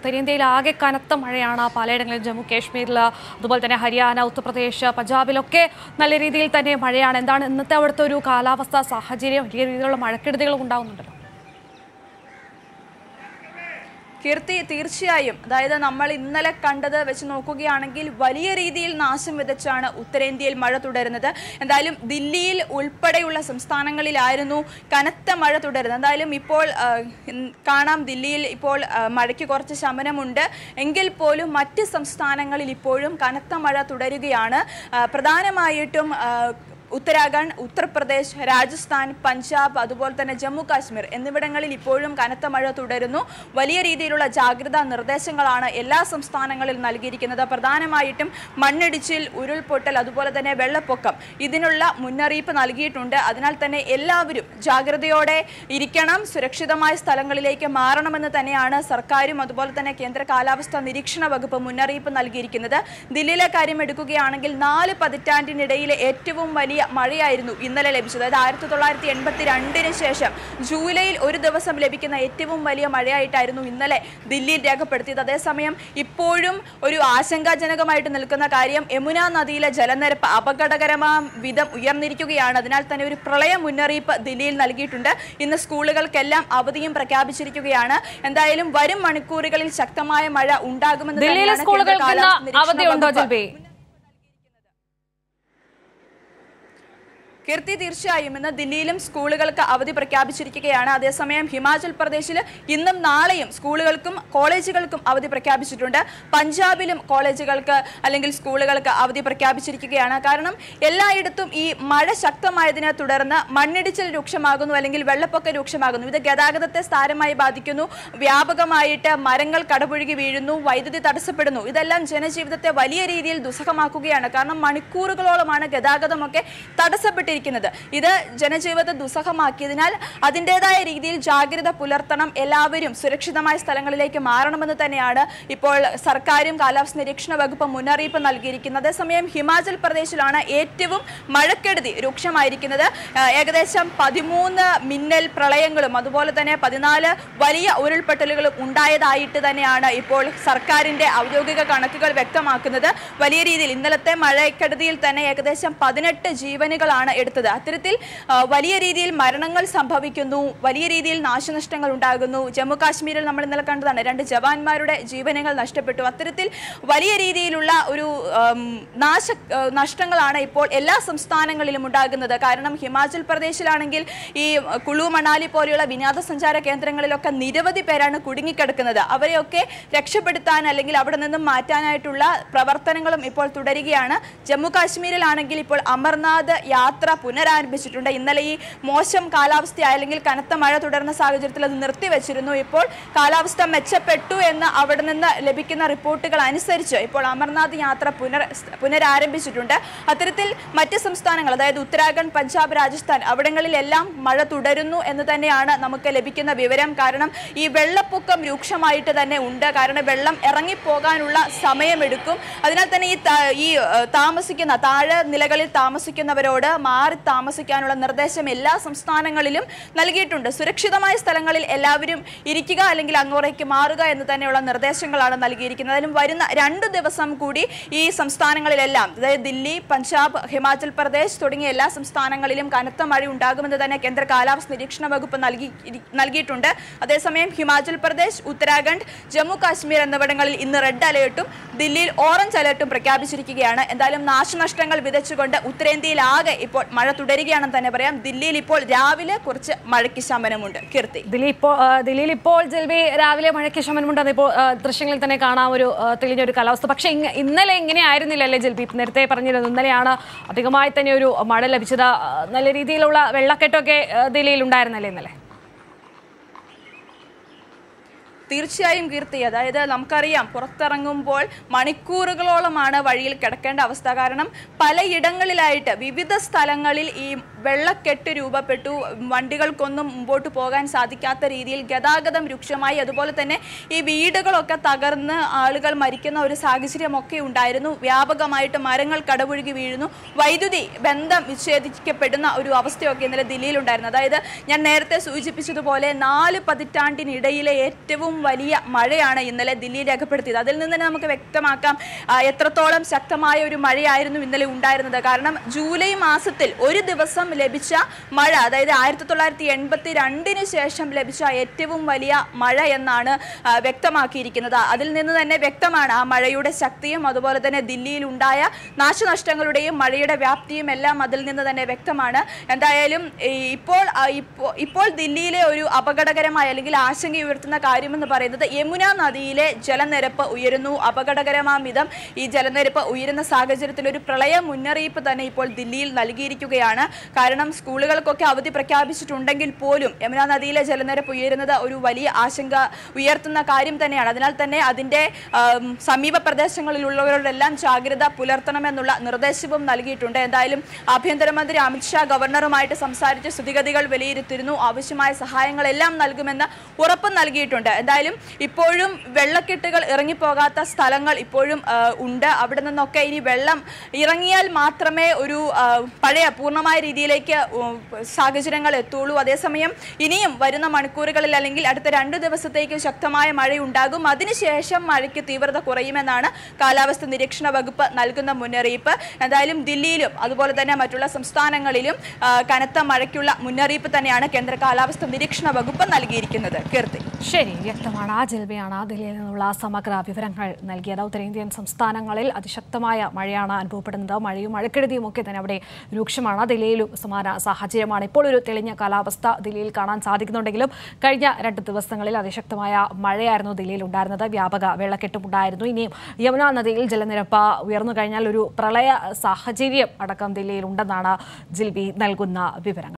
ഉത്തരേന്ത്യയിൽ ആകെ കനത്ത മഴയാണ് പലയിടങ്ങളിലും ജമ്മു കാശ്മീരിൽ അതുപോലെ തന്നെ ഹരിയാന ഉത്തർപ്രദേശ് പഞ്ചാബിലൊക്കെ നല്ല രീതിയിൽ തന്നെ മഴയാണ് എന്താണ് ഇന്നത്തെ അവിടുത്തെ ഒരു കാലാവസ്ഥാ സാഹചര്യം വലിയ രീതിയിലുള്ള മഴക്കെടുതികളും ഉണ്ടാകുന്നുണ്ടല്ലോ കീർത്തി തീർച്ചയായും അതായത് നമ്മൾ ഇന്നലെ കണ്ടത് വെച്ച് നോക്കുകയാണെങ്കിൽ വലിയ രീതിയിൽ നാശം വിതച്ചാണ് ഉത്തരേന്ത്യയിൽ മഴ തുടരുന്നത് എന്തായാലും ദില്ലിയിൽ ഉൾപ്പെടെയുള്ള സംസ്ഥാനങ്ങളിലായിരുന്നു കനത്ത മഴ തുടരുന്നത് എന്തായാലും ഇപ്പോൾ ആ, ഇൻ- കാണാം ദില്ലിയിൽ ഇപ്പോൾ ആ, മഴയ്ക്ക് കുറച്ച് ശമനമുണ്ട് എങ്കിൽ പോലും മറ്റ് സംസ്ഥാനങ്ങളിൽ ഇപ്പോഴും കനത്ത മഴ തുടരുകയാണ് ആ, പ്രധാനമായിട്ടും ആ, ഉത്തരാഖണ്ഡ് ഉത്തർപ്രദേശ് രാജസ്ഥാൻ പഞ്ചാബ് അതുപോലെ തന്നെ ജമ്മു കാശ്മീർ എന്നിവിടങ്ങളിൽ ഇപ്പോഴും കനത്ത മഴ തുടരുന്നു വലിയ രീതിയിലുള്ള ജാഗ്രതാ നിർദ്ദേശങ്ങളാണ് എല്ലാ സംസ്ഥാനങ്ങളിലും നൽകിയിരിക്കുന്നത് പ്രധാനമായിട്ടും മണ്ണിടിച്ചിൽ ഉരുൾപൊട്ടൽ അതുപോലെ തന്നെ വെള്ളപ്പൊക്കം ഇതിനുള്ള മുന്നറിയിപ്പ് നൽകിയിട്ടുണ്ട് അതിനാൽ തന്നെ എല്ലാവരും ജാഗ്രതയോടെ ഇരിക്കണം സുരക്ഷിതമായ സ്ഥലങ്ങളിലേക്ക് മാറണമെന്ന് തന്നെയാണ് സർക്കാരും അതുപോലെ തന്നെ കേന്ദ്ര കാലാവസ്ഥാ നിരീക്ഷണ വകുപ്പ് മുന്നറിയിപ്പ് നൽകിയിരിക്കുന്നത് ദില്ലിയിലെ കാര്യം എടുക്കുകയാണെങ്കിൽ നാല് പതിറ്റാണ്ടിനിടയിലെ ഏറ്റവും വലിയ മഴയായിരുന്നു ഇന്നലെ ലഭിച്ചത് അതായത് ആയിരത്തി തൊള്ളായിരത്തി എൺപത്തി രണ്ടിന് ശേഷം ജൂലൈയിൽ ഒരു ദിവസം ലഭിക്കുന്ന ഏറ്റവും വലിയ മഴയായിട്ടായിരുന്നു ഇന്നലെ ദില്ലിയിൽ രേഖപ്പെടുത്തിയത് അതേസമയം ഇപ്പോഴും ഒരു ആശങ്കാജനകമായിട്ട് നിൽക്കുന്ന കാര്യം യമുന നദിയിലെ ജലനിരപ്പ് അപകടകരമാം വിധം ഉയർന്നിരിക്കുകയാണ് അതിനാൽ തന്നെ ഒരു പ്രളയ മുന്നറിയിപ്പ് ദില്ലിയിൽ നൽകിയിട്ടുണ്ട് ഇന്ന് സ്കൂളുകൾക്കെല്ലാം അവധിയും പ്രഖ്യാപിച്ചിരിക്കുകയാണ് എന്തായാലും വരും മണിക്കൂറുകളിൽ ശക്തമായ മഴ ഉണ്ടാകുമെന്ന് ദില്ലിയിലെ തന്നെയാണ് കേന്ദ്ര സ്കൂളുകൾക്ക് ഇന്ന് കാലാവസ്ഥാ നിരീക്ഷണ അവധിയുണ്ടോ വകുപ്പ് ജൽബി കീർത്തി തീർച്ചയായും ഇന്ന് ദില്ലിയിലും സ്കൂളുകൾക്ക് അവധി പ്രഖ്യാപിച്ചിരിക്കുകയാണ് അതേസമയം ഹിമാചൽ പ്രദേശിൽ ഇന്നും നാളെയും സ്കൂളുകൾക്കും കോളേജുകൾക്കും അവധി പ്രഖ്യാപിച്ചിട്ടുണ്ട് പഞ്ചാബിലും കോളേജുകൾക്ക് അല്ലെങ്കിൽ സ്കൂളുകൾക്ക് അവധി പ്രഖ്യാപിച്ചിരിക്കുകയാണ് കാരണം എല്ലായിടത്തും ഈ മഴ ശക്തമായതിനെ തുടർന്ന് മണ്ണിടിച്ചിൽ രൂക്ഷമാകുന്നു അല്ലെങ്കിൽ വെള്ളപ്പൊക്കം രൂക്ഷമാകുന്നു ഇത് ഗതാഗതത്തെ സാരമായി ബാധിക്കുന്നു വ്യാപകമായിട്ട് മരങ്ങൾ കടപുഴുകി വീഴുന്നു വൈദ്യുതി തടസ്സപ്പെടുന്നു ഇതെല്ലാം ജനജീവിതത്തെ വലിയ രീതിയിൽ ദുസ്സഹമാക്കുകയാണ് കാരണം മണിക്കൂറുകളോളമാണ് ഗതാഗതമൊക്കെ തടസ്സപ്പെട്ടിരിക്കുന്നത് ഇത് ജനജീവിതത്തെ ദുസ്സഹമാക്കിയതിനാൽ അതിൻ്റെതായ രീതിയിൽ ജാഗ്രത പുലർത്തണം എല്ലാവരും സുരക്ഷിതമായ സ്ഥലങ്ങളിലേക്ക് മാറണമെന്ന് തന്നെയാണ് ഇപ്പോൾ സർക്കാരും കാലാവസ്ഥ നിരീക്ഷണ വകുപ്പ് മുന്നറിയിപ്പ് നൽകിയിരിക്കുന്നത് അതേസമയം ഹിമാചൽ പ്രദേശിലാണ് ഏറ്റവും മഴക്കെടുതി രൂക്ഷമായിരിക്കുന്നത് ആ, ഏകദേശം പതിമൂന്ന് മിന്നൽ പ്രളയങ്ങളും അതുപോലെ തന്നെ പതിനാല് വലിയ ഉരുൾപൊട്ടലുകളും ഉണ്ടായതായിട്ട് തന്നെയാണ് ഇപ്പോൾ സർക്കാരിന്റെ ഔദ്യോഗിക കണക്കുകൾ വ്യക്തമാക്കുന്നത് വലിയ രീതിയിൽ ഇന്നലത്തെ മഴക്കെടുതിയിൽ തന്നെ ഏകദേശം പതിനെട്ട് ജീവനുകളാണ് എടുത്തത് അത്തരത്തിൽ ആ, വലിയ രീതിയിൽ മരണങ്ങൾ സംഭവിക്കുന്നു വലിയ രീതിയിൽ നാശനഷ്ടങ്ങൾ ഉണ്ടാകുന്നു ജമ്മു കാശ്മീരിൽ നമ്മൾ ഇന്നലെ കണ്ടതാണ് രണ്ട് ജവാന്മാരുടെ ജീവനുകൾ നഷ്ടപ്പെട്ടു അത്തരത്തിൽ വലിയ രീതിയിലുള്ള ഒരു ആം, നാശ ആ, നഷ്ടങ്ങളാണ് ഇപ്പോൾ എല്ലാ സംസ്ഥാനങ്ങളിലും ഉണ്ടാകുന്നത് കാരണം ഹിമാചൽ പ്രദേശിലാണെങ്കിൽ ഈ കുളു മണാലി പോലെയുള്ള വിനോദസഞ്ചാര കേന്ദ്രങ്ങളിലൊക്കെ നിരവധി പേരാണ് കുടുങ്ങിക്കിടക്കുന്നത് അവരെയൊക്കെ രക്ഷപ്പെടുത്താൻ അല്ലെങ്കിൽ അവിടെ നിന്നും മാറ്റാനായിട്ടുള്ള പ്രവർത്തനങ്ങളും ഇപ്പോൾ തുടരുകയാണ് ജമ്മു കാശ്മീരിലാണെങ്കിൽ ഇപ്പോൾ അമർനാഥ് യാത്ര പുനരാരംഭിച്ചിട്ടുണ്ട് ഇന്നലെ ഈ മോശം കാലാവസ്ഥ അല്ലെങ്കിൽ കനത്ത മഴ തുടർന്ന സാഹചര്യത്തിൽ അത് നിർത്തിവെച്ചിരുന്നു ഇപ്പോൾ കാലാവസ്ഥ മെച്ചപ്പെട്ടു എന്ന് അവിടെ നിന്ന് ലഭിക്കുന്ന റിപ്പോർട്ടുകൾ അനുസരിച്ച് ഇപ്പോൾ അമർനാഥ് യാത്ര പുനർ പുനരാരംഭിച്ചിട്ടുണ്ട് അത്തരത്തിൽ മറ്റ് സംസ്ഥാനങ്ങൾ അതായത് ഉത്തരാഖണ്ഡ് പഞ്ചാബ് രാജസ്ഥാൻ അവിടങ്ങളിലെല്ലാം മഴ തുടരുന്നു എന്ന് തന്നെയാണ് നമുക്ക് ലഭിക്കുന്ന വിവരം കാരണം ഈ വെള്ളപ്പൊക്കം രൂക്ഷമായിട്ട് തന്നെ ഉണ്ട് കാരണം വെള്ളം ഇറങ്ങിപ്പോകാനുള്ള സമയമെടുക്കും അതിനാൽ തന്നെ ഈ താ- ഈ ഏഹ്, താമസിക്കുന്ന താഴെ നിലകളിൽ താമസിക്കുന്നവരോട് മാറി താമസിക്കാനുള്ള നിർദ്ദേശം എല്ലാ സംസ്ഥാനങ്ങളിലും നൽകിയിട്ടുണ്ട് സുരക്ഷിതമായ സ്ഥലങ്ങളിൽ എല്ലാവരും ഇരിക്കുക അല്ലെങ്കിൽ അങ്ങോട്ടേക്ക് മാറുക എന്ന് തന്നെയുള്ള നിർദ്ദേശങ്ങളാണ് നൽകിയിരിക്കുന്നത് അതിലും വരുന്ന രണ്ട് ദിവസം കൂടി ഈ സംസ്ഥാനങ്ങളിലെല്ലാം അതായത് ദില്ലി പഞ്ചാബ് ഹിമാചൽ പ്രദേശ് തുടങ്ങിയ എല്ലാ സംസ്ഥാനങ്ങളിലും കനത്ത മഴ ഉണ്ടാകുമെന്ന് തന്നെ കേന്ദ്ര കാലാവസ്ഥ നിരീക്ഷണ വകുപ്പ് നൽകി ഇരി- നൽകിയിട്ടുണ്ട് അതേസമയം ഹിമാചൽ പ്രദേശ് ഉത്തരാഖണ്ഡ് ജമ്മു കാശ്മീർ എന്നിവിടങ്ങളിൽ ഇന്ന് റെഡ് അലേർട്ടും ദില്ലിയിൽ ഓറഞ്ച് അലേർട്ടും പ്രഖ്യാപിച്ചിരിക്കുകയാണ് എന്തായാലും നാശനഷ്ടങ്ങൾ വിതച്ചുകൊണ്ട് ഉത്തരേന്ത്യയിൽ ആകെ ഇപ്പോൾ മഴ തുടരുകയാണെന്ന് തന്നെ പറയാം ദില്ലിയിൽ ഇപ്പോൾ രാവിലെ കുറച്ച് മഴയ്ക്ക് ശമനമുണ്ട് കീർത്തി ദില്ലി ഇപ്പോൾ ആ, ദില്ലിയിൽ ഇപ്പോൾ ജൽബി രാവിലെ മഴയ്ക്ക് ശമനമുണ്ടെന്ന് ഇപ്പോൾ ആ, ദൃശ്യങ്ങളിൽ തന്നെ കാണാം ഒരു ആ, തെളിഞ്ഞ ഒരു കാലാവസ്ഥ പക്ഷേ ഇങ്ങ- ഇന്നലെ ഇങ്ങനെ ആയിരുന്നില്ലല്ലേ ജൽബി ഇപ്പം നേരത്തെ പറഞ്ഞിരുന്നു ഇന്നലെയാണ് അധികമായി തന്നെ ഒരു മഴ ലഭിച്ചത് ആ, നല്ല രീതിയിലുള്ള വെള്ളക്കെട്ടൊക്കെ ആ, ദില്ലിയിൽ ഉണ്ടായിരുന്നല്ലേ ഇന്നലെ തീർച്ചയായും കീർത്തി അതായത് നമുക്കറിയാം പുറത്തിറങ്ങുമ്പോൾ മണിക്കൂറുകളോളമാണ് വഴിയിൽ കിടക്കേണ്ട അവസ്ഥ കാരണം പലയിടങ്ങളിലായിട്ട് വിവിധ സ്ഥലങ്ങളിൽ ഈ വെള്ളക്കെട്ട് രൂപപ്പെട്ടു വണ്ടികൾക്കൊന്നും മുമ്പോട്ട് പോകാൻ സാധിക്കാത്ത രീതിയിൽ ഗതാഗതം രൂക്ഷമായി അതുപോലെ തന്നെ ഈ വീടുകളൊക്കെ തകർന്ന് ആളുകൾ മരിക്കുന്ന ഒരു സാഹചര്യമൊക്കെ ഉണ്ടായിരുന്നു വ്യാപകമായിട്ട് മരങ്ങൾ കടപുഴുകി വീഴുന്നു വൈദ്യുതി ബന്ധം വിച്ഛേദിക്കപ്പെടുന്ന ഒരു അവസ്ഥയൊക്കെ ഇന്നലെ ദില്ലിയിലുണ്ടായിരുന്നു അതായത് ഞാൻ നേരത്തെ സൂചിപ്പിച്ചതുപോലെ നാല് പതിറ്റാണ്ടിനിടയിലെ ഏറ്റവും വലിയ മഴയാണ് ഇന്നലെ ദില്ലിയിൽ രേഖപ്പെടുത്തിയത് അതിൽ നിന്ന് തന്നെ നമുക്ക് വ്യക്തമാക്കാം ആ, എത്രത്തോളം ശക്തമായ ഒരു മഴയായിരുന്നു ഇന്നലെ ഉണ്ടായിരുന്നത് കാരണം ജൂലൈ മാസത്തിൽ ഒരു ദിവസം ലഭിച്ച മഴ അതായത് ആയിരത്തി തൊള്ളായിരത്തി എൺപത്തി രണ്ടിന് ശേഷം ലഭിച്ച ഏറ്റവും വലിയ മഴ എന്നാണ് ആ, വ്യക്തമാക്കിയിരിക്കുന്നത് അതിൽ നിന്ന് തന്നെ വ്യക്തമാണ് ആ മഴയുടെ ശക്തിയും അതുപോലെ തന്നെ ദില്ലിയിൽ ഉണ്ടായ നാശനഷ്ടങ്ങളുടെയും മഴയുടെ വ്യാപ്തിയും എല്ലാം അതിൽ നിന്ന് തന്നെ വ്യക്തമാണ് എന്തായാലും ഈ ഇപ്പോൾ ആ, ഇപ്പോ- ഇപ്പോൾ ദില്ലിയിലെ ഒരു അപകടകരമായ അല്ലെങ്കിൽ ആശങ്ക ഉയർത്തുന്ന കാര്യമെന്ന് പറയുന്നത് യമുന നദിയിലെ ജലനിരപ്പ് ഉയരുന്നു അപകടകരമാം വിധം ഈ ജലനിരപ്പ് ഉയരുന്ന സാഹചര്യത്തിൽ ഒരു പ്രളയ മുന്നറിയിപ്പ് തന്നെ ഇപ്പോൾ ദില്ലിയിൽ നൽകിയിരിക്കുകയാണ് കാരണം സ്കൂളുകൾക്കൊക്കെ അവധി പ്രഖ്യാപിച്ചിട്ടുണ്ടെങ്കിൽ പോലും യമുന നദിയിലെ ജലനിരപ്പ് ഉയരുന്നത് ഒരു വലിയ ആശങ്ക ഉയർത്തുന്ന കാര്യം തന്നെയാണ് അതിനാൽ തന്നെ അതിന്റെ ആം, സമീപ പ്രദേശങ്ങളിലുള്ളവരോടെല്ലാം ജാഗ്രത പുലർത്തണമെന്നുള്ള നിർദ്ദേശവും നൽകിയിട്ടുണ്ട് എന്തായാലും ആഭ്യന്തരമന്ത്രി അമിത്ഷാ ഗവർണറുമായിട്ട് സംസാരിച്ച് സ്ഥിതിഗതികൾ വിലയിരുത്തിയിരുന്നു ആവശ്യമായ സഹായങ്ങളെല്ലാം നൽകുമെന്ന് ഉറപ്പ് നൽകിയിട്ടുണ്ട് എന്തായാലും ഇപ്പോഴും വെള്ളക്കെട്ടുകൾ ഇറങ്ങിപ്പോകാത്ത സ്ഥലങ്ങൾ ഇപ്പോഴും ആ, ഉണ്ട് അവിടെ നിന്നൊക്കെ ഇനി വെള്ളം ഇറങ്ങിയാൽ മാത്രമേ ഒരു ആ, പഴയ പൂർണ്ണമായ രീതിയിലേക്ക് ഉം, സാഹചര്യങ്ങൾ എത്തുള്ളൂ അതേസമയം ഇനിയും വരുന്ന മണിക്കൂറുകളിൽ അല്ലെങ്കിൽ അടുത്ത രണ്ട് ദിവസത്തേക്ക് ശക്തമായ മഴയുണ്ടാകും അതിനുശേഷം മഴയ്ക്ക് തീവ്രത കുറയുമെന്നാണ് കാലാവസ്ഥ നിരീക്ഷണ വകുപ്പ് നൽകുന്ന മുന്നറിയിപ്പ് എന്തായാലും ദില്ലിയിലും അതുപോലെ തന്നെ മറ്റുള്ള സംസ്ഥാനങ്ങളിലും ആ, കനത്ത മഴയ്ക്കുള്ള മുന്നറിയിപ്പ് തന്നെയാണ് കേന്ദ്ര കാലാവസ്ഥ നിരീക്ഷണ വകുപ്പ് നൽകിയിരിക്കുന്നത് കീർത്തി ശരി വ്യക്തമാണ് ആ ജൽബയാണ് ദില്ലിയിൽ നിന്നുള്ള സമഗ്ര വിവരങ്ങൾ നൽകിയത് ഉത്തരേന്ത്യൻ സംസ്ഥാനങ്ങളിൽ അതിശക്തമായ മഴയാണ് അനുഭവപ്പെടുന്നത് മഴയും മഴക്കെടുതിയും ഒക്കെ തന്നെ അവിടെ രൂക്ഷമാണ് ദില്ലിയിലും സമാന സാഹചര്യമാണ് ഇപ്പോൾ ഒരു തെളിഞ്ഞ കാലാവസ്ഥ ദില്ലിയിൽ കാണാൻ സാധിക്കുന്നുണ്ടെങ്കിലും കഴിഞ്ഞ രണ്ട് ദിവസങ്ങളിൽ അതിശക്തമായ മഴയായിരുന്നു ദില്ലിയിൽ ഉണ്ടായിരുന്നത് വ്യാപക വെള്ളക്കെട്ടും ഉണ്ടായിരുന്നു ഇനിയും യമുന നദിയിൽ ജലനിരപ്പ് ഉയർന്നു കഴിഞ്ഞാൽ ഒരു പ്രളയ സാഹചര്യം അടക്കം ദില്ലിയിൽ ഉണ്ടെന്നാണ് ജിൽബി നൽകുന്ന വിവരങ്ങൾ